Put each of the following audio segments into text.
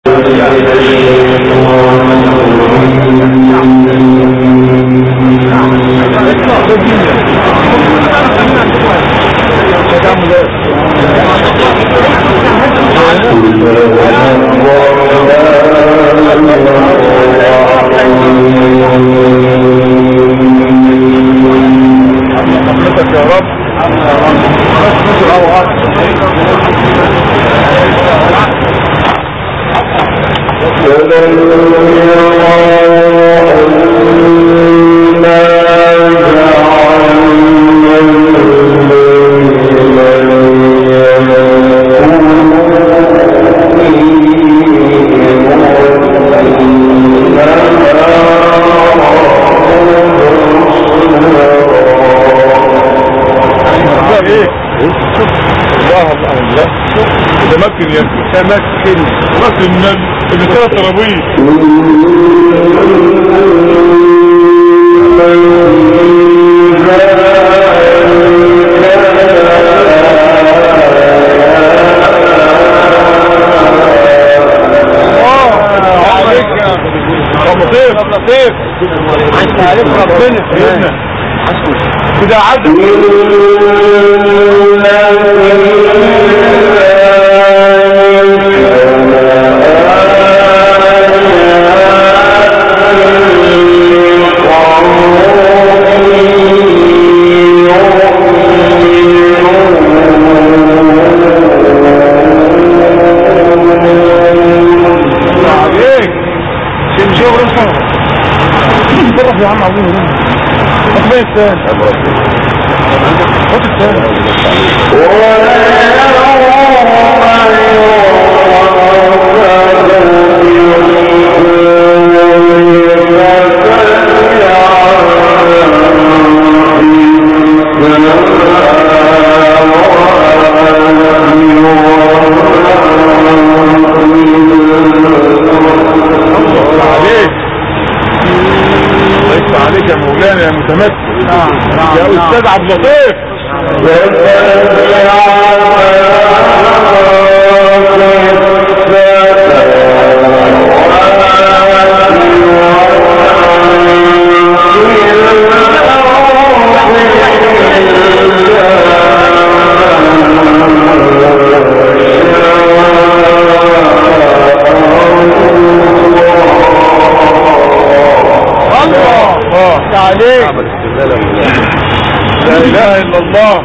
حضرتك يا رب ده ايه الله الله الله تمكن يا ابني تمكن تمكن من اللي ثلاث ترابيز عليك يا ابو لطيف ابو لطيف انت عليك ربنا سيدنا كده عدل عليك تمشي ورسم تصرف يا عم عظيم اخبار الثاني خد الثاني عليك ليس عليك يا مولانا يا متمكن يا استاذ عبد اللطيف الله الله عليك لا اله الا الله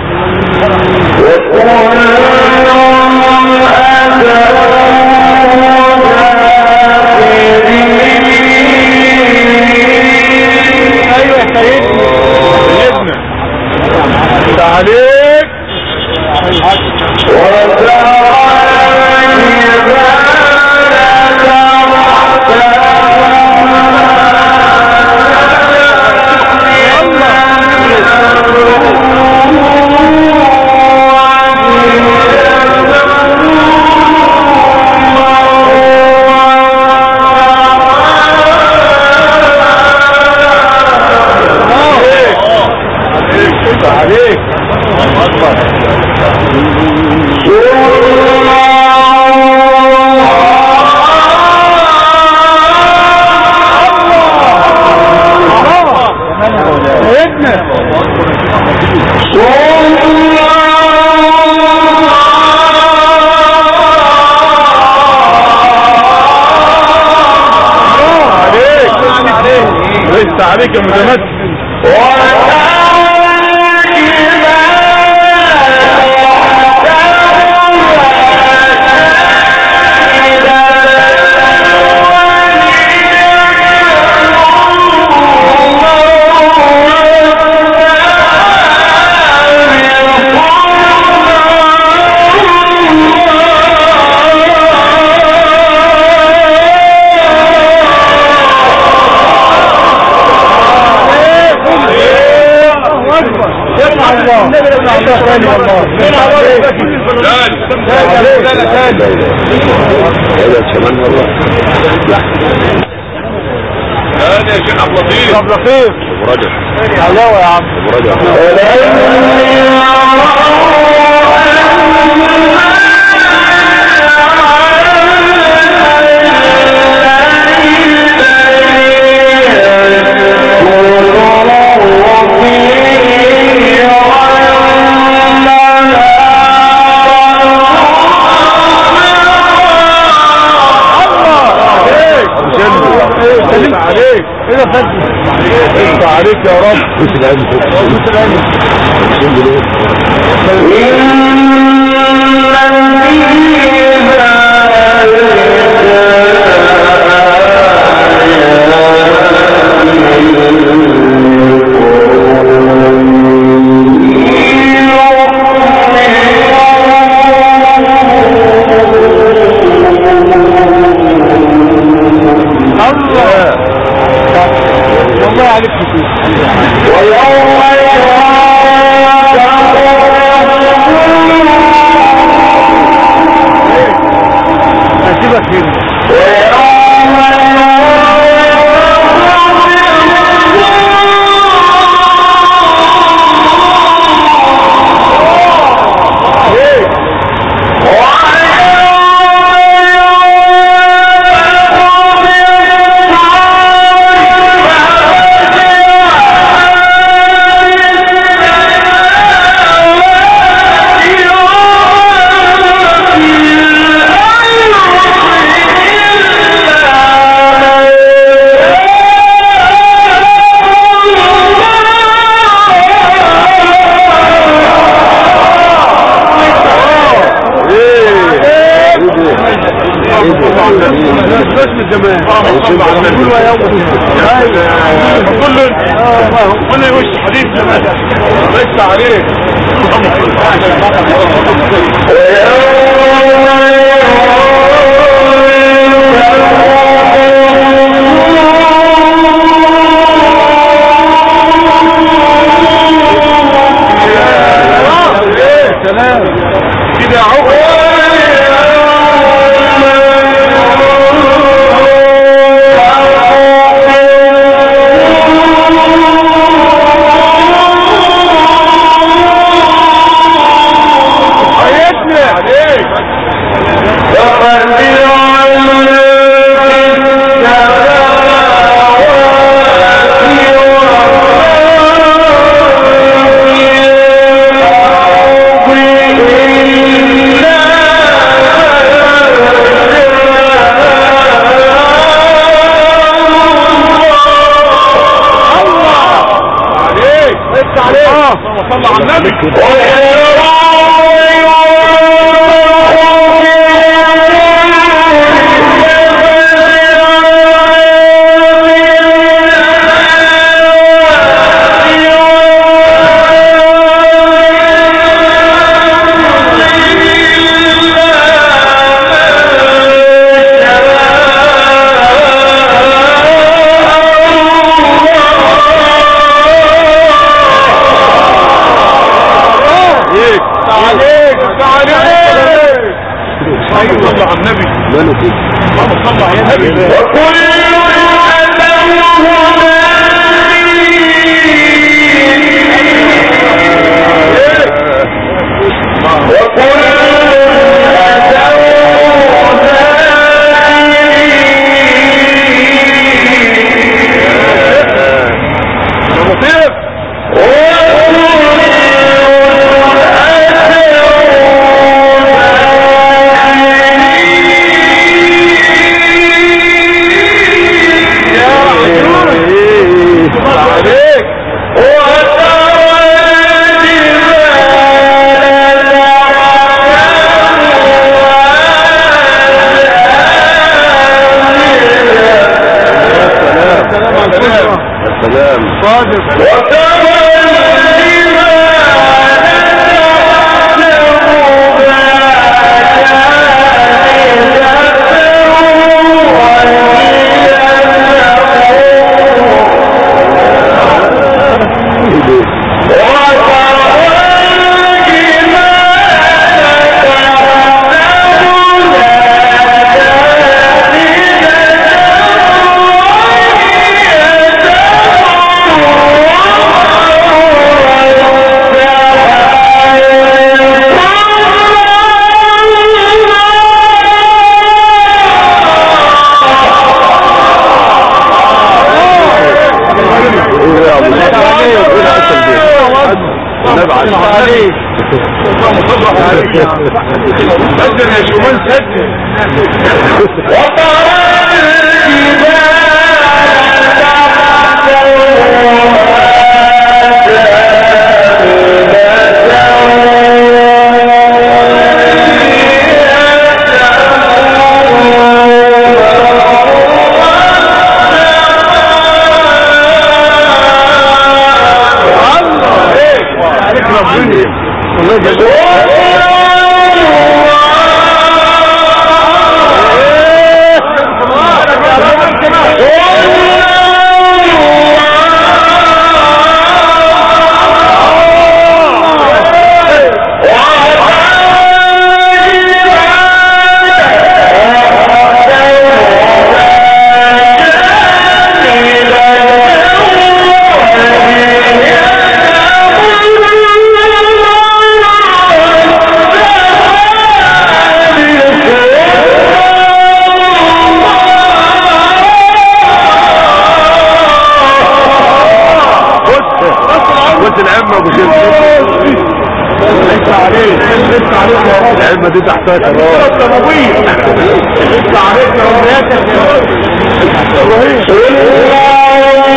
ايوه يا سيدنا سيدنا انت عليك عليك عليك سيدنا عليك ليس عليك يا متمكن هذا يا شيخ عبد اللطيف عبد اللطيف ابو رجب حلاوه يا عم ابو رجب Oh, عليك يا رب بس العلم بس العلم الحمد لله الله والله عليك كتير هسيبك هنا مش من زمان قول يا يوم كل كل وش حديث زمان لسه عليك سلام كده حياتنا عليك عليك لسه عليك اللهم صل على النبي عليك عليك عليك ايوه صل على النبي ماله كده اللهم صل على النبي لطيف عليك سلام السلام صادق ايه يا ابو ايه العسل دي نبعث عليك سجن يا شومان سجن وترى الجبال تحسبها الرسمة دي تحتها كده كرام الضبابية اطلع عليك يا ابراهيم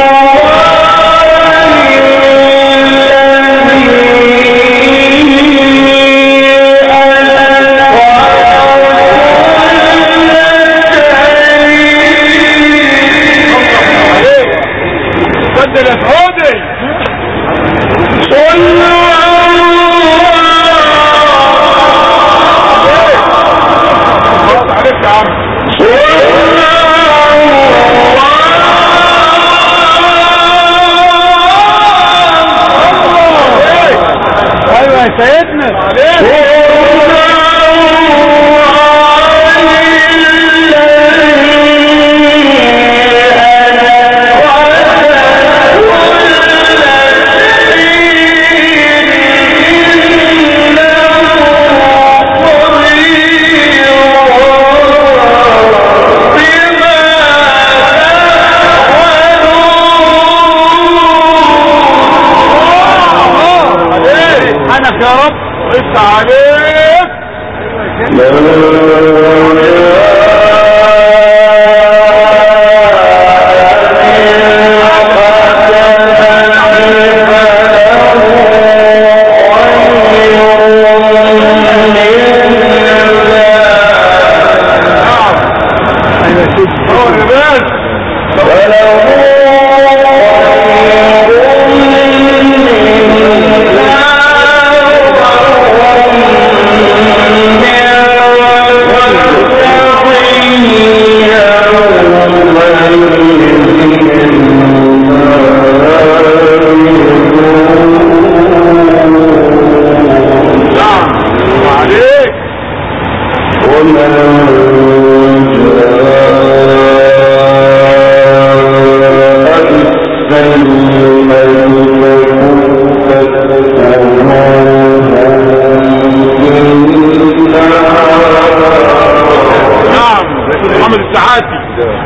بدل يا سعودي بص عليك يا عم ايوه يا سيدنا سبحانك يا رب افتح عليك ايوه يا سيدنا هو الرباط نعم عليك نعم محمد السعاتي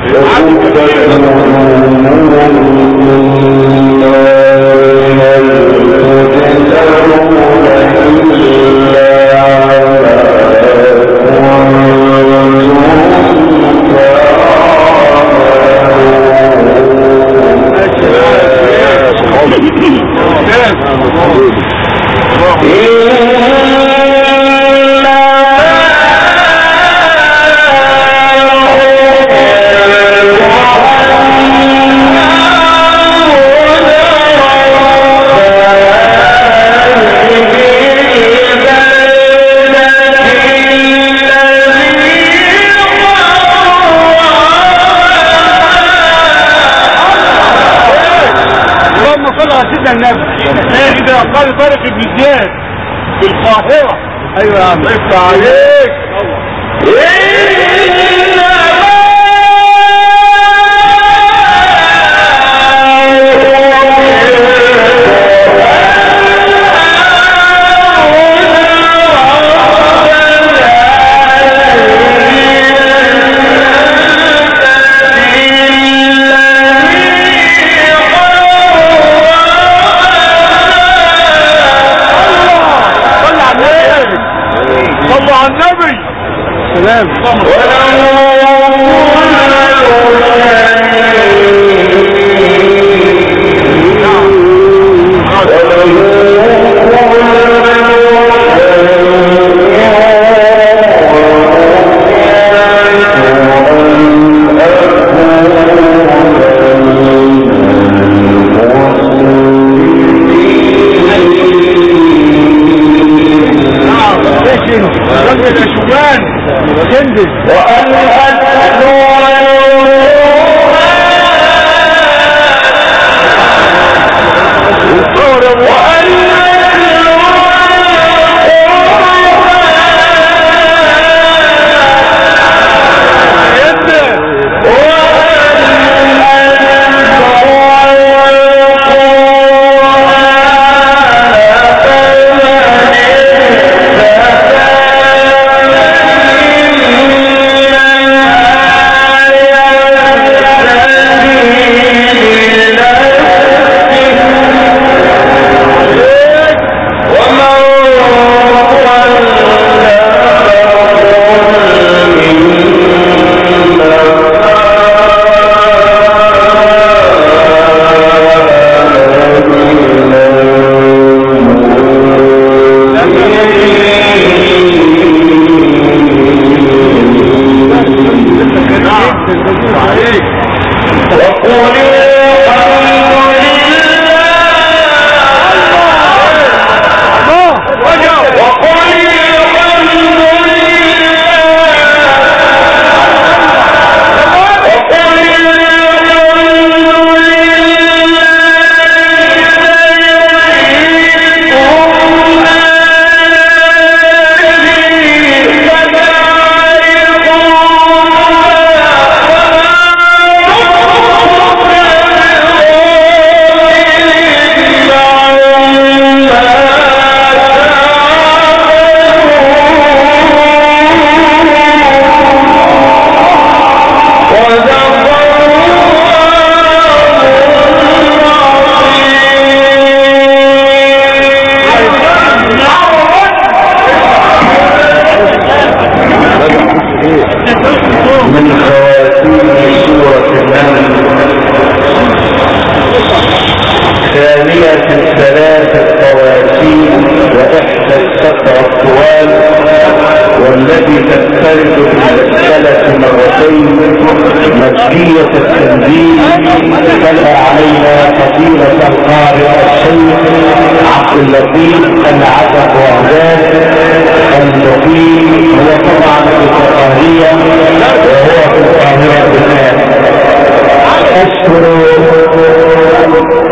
اللهم صل على سيدنا النبي ايه ده قال طارق بن زياد في القاهرة ايوه يا عم افتح عليك صل على النبي صلوا على النبي سلام كيفية التنزيل تلا علينا فضيلة القارئ الشيخ عبد اللطيف العزب وهدان